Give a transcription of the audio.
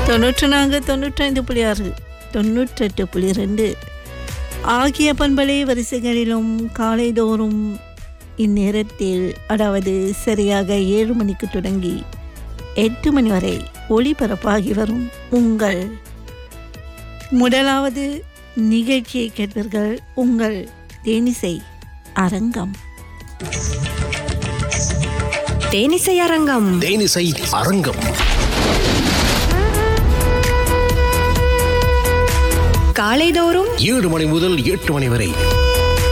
தொண்ணூற்று நான்கு தொண்ணூற்றைந்து புள்ளி ஆறு தொண்ணூற்றெட்டு புள்ளி ரெண்டு ஆகிய பண்பலை வரிசைகளிலும் காலைதோறும் இந்நேரத்தில் அதாவது சரியாக ஏழு மணிக்கு தொடங்கி எட்டு மணி வரை ஒளிபரப்பாகி வரும் உங்கள் முதலாவது நிகழ்ச்சியை கேட்பீர்கள் உங்கள் தேனிசை அரங்கம் தேனிசை அரங்கம் தேனிசை அரங்கம் காலைதோறும் ஏழு மணி முதல் எட்டு மணி வரை